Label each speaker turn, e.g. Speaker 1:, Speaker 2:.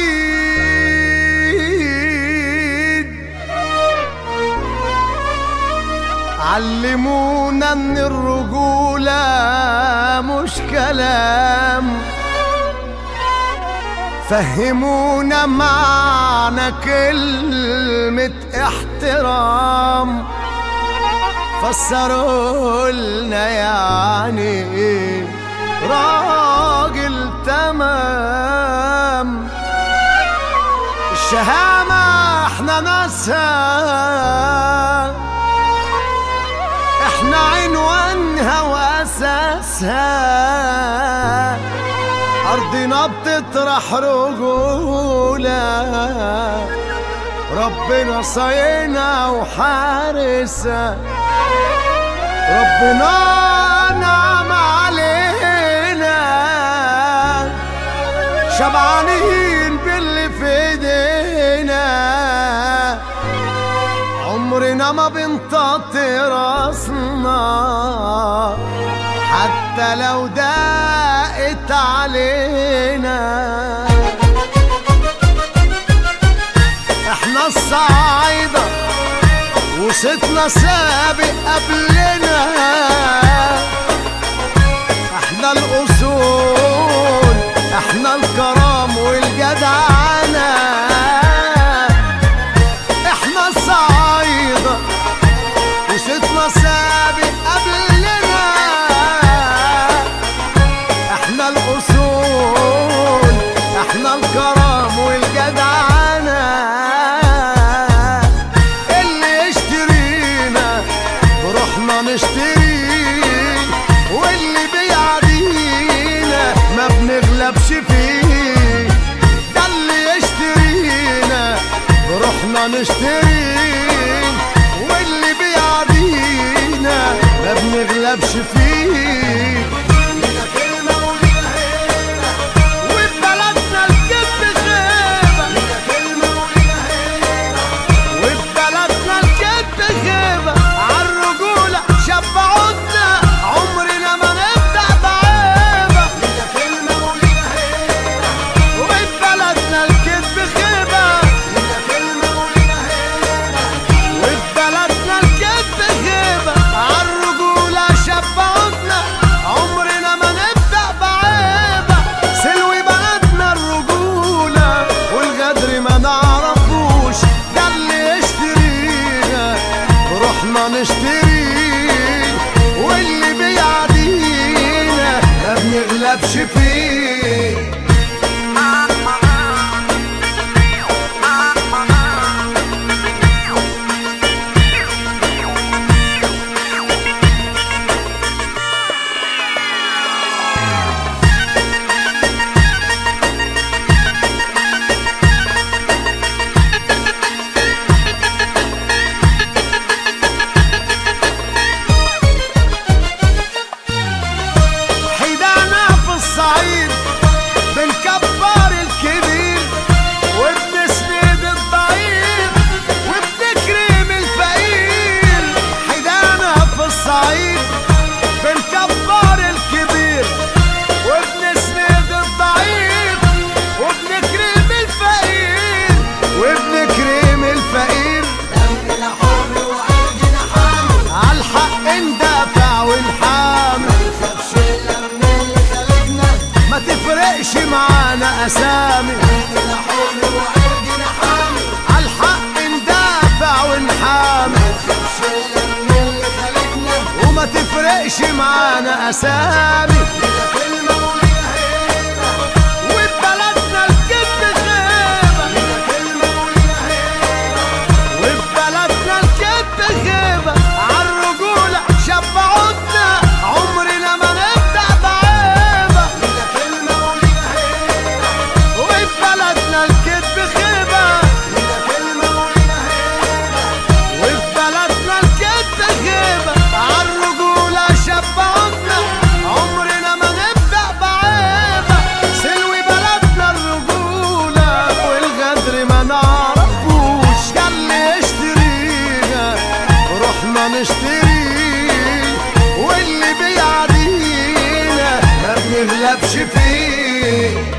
Speaker 1: العبيد علمونا ان الرجولة مش كلام فهمونا معنى كلمة احترام فسروا لنا يعني ايه راجل تمام الشهامة احنا ناسها احنا عنوانها واساسها ارضنا بتطرح رجولة ربنا صاينا وحارسها ربنا نعم علينا شبعانين باللي في ايدينا عمرنا ما بنطاطي راسنا حتى لو دقت علينا احنا الصعايدة وصيتنا سابق قبلنا احنا الاصول احنا الكرام والجدعنة احنا الصعايدة وصيتنا سابق قبلنا احنا الاصول احنا الكرم والجدعنة اللي يشترينا بروحنا نشتريه واللي بيعدينا ما بنغلبش فيه ده اللي يشترينا بروحنا نشتريه واللي بيعدينا ما بنغلبش فيه وببلدنا الكذب غيبة وببلدنا الكذب غيبة عالرجولة شبعونا عمرنا ما نبدأ بعيبة وببلدنا الكذب غيبة وببلدنا الكذب غيبة عالرجولة شبعونا عمرنا ما نبدأ بعيبة سلوي بلدنا الرجولة والغدر ما نعرفوش ده اللي يشترينا روحنا نشتريه واللي بيعدينا ما بنغلبش فيه حيدانا في الصعيد بنكبر الكبير وبنسند الضعيف وبنكرم الفقير حيدانا في الصعيد بنكبر الكبير وبنسند الضعيف وبنكرم الفقير وبنكرم الفقير عالحق ندافع ونحامي ما تفرقش معانا اسامي عالحق ندافع ونحامي وما تفرقش معانا اسامي وببلدنا الكذب غيبة وببلدنا الكذب غيبة عالرجولة شبعونا عمرنا ما نبدأ بعيبة وببلدنا الكذب غيبة وببلدنا الكذب غيبة عالرجولة شبعونا عمرنا ما نبدأ بعيبة سلوي بلدنا الرجولة والغدر ما نعرفوش ده اللي يشترينا روحنا نشتريه واللي بيعدينا ما بنغلبش فيه